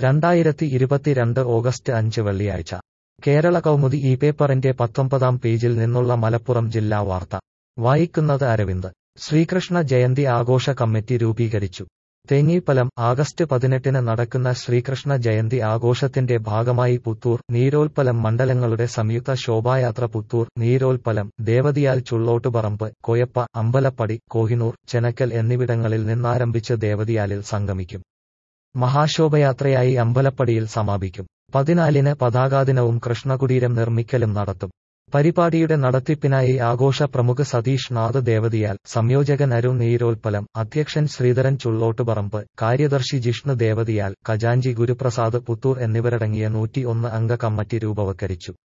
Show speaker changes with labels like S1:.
S1: രണ്ടായിരത്തി ഇരുപത്തിരണ്ട് ഓഗസ്റ്റ് അഞ്ച് വെള്ളിയാഴ്ച കേരള കൗമുദി ഈ പേപ്പറിന്റെ പത്തൊമ്പതാം പേജിൽ നിന്നുള്ള മലപ്പുറം ജില്ലാ വാർത്ത വായിക്കുന്നത് അരവിന്ദ് ശ്രീകൃഷ്ണ ജയന്തി ആഘോഷ കമ്മിറ്റി രൂപീകരിച്ചു തേങ്ങീപ്പലം ആഗസ്റ്റ് പതിനെട്ടിന് നടക്കുന്ന ശ്രീകൃഷ്ണ ജയന്തി ആഘോഷത്തിന്റെ ഭാഗമായി പുത്തൂർ നീരോൽപ്പലം മണ്ഡലങ്ങളുടെ സംയുക്ത ശോഭായാത്ര പുത്തൂർ നീരോൽപ്പലം ദേവതിയാൽ ചുള്ളോട്ടുപറമ്പ് കൊയപ്പ അമ്പലപ്പടി കോഹിനൂർ ചെനക്കൽ എന്നിവിടങ്ങളിൽ നിന്നാരംഭിച്ച് ദേവതിയാലിൽ സംഗമിക്കും മഹാശോഭയാത്രയായി അമ്പലപ്പടിയിൽ സമാപിക്കും പതിനാലിന് പതാകാദിനവും കൃഷ്ണകുടീരം നിർമ്മിക്കലും നടത്തും പരിപാടിയുടെ നടത്തിപ്പിനായി ആഘോഷ പ്രമുഖ സതീഷ് നാഥ് ദേവതിയാൽ സംയോജകൻ അരുൺ നീരോൽപ്പലം അധ്യക്ഷൻ ശ്രീധരൻ ചുള്ളോട്ടുപറമ്പ് കാര്യദർശി ജിഷ്ണു ദേവതിയാൽ ഖജാഞ്ചി ഗുരുപ്രസാദ് പുത്തൂർ എന്നിവരടങ്ങിയ നൂറ്റി ഒന്ന് അംഗ കമ്മിറ്റി രൂപവത്കരിച്ചു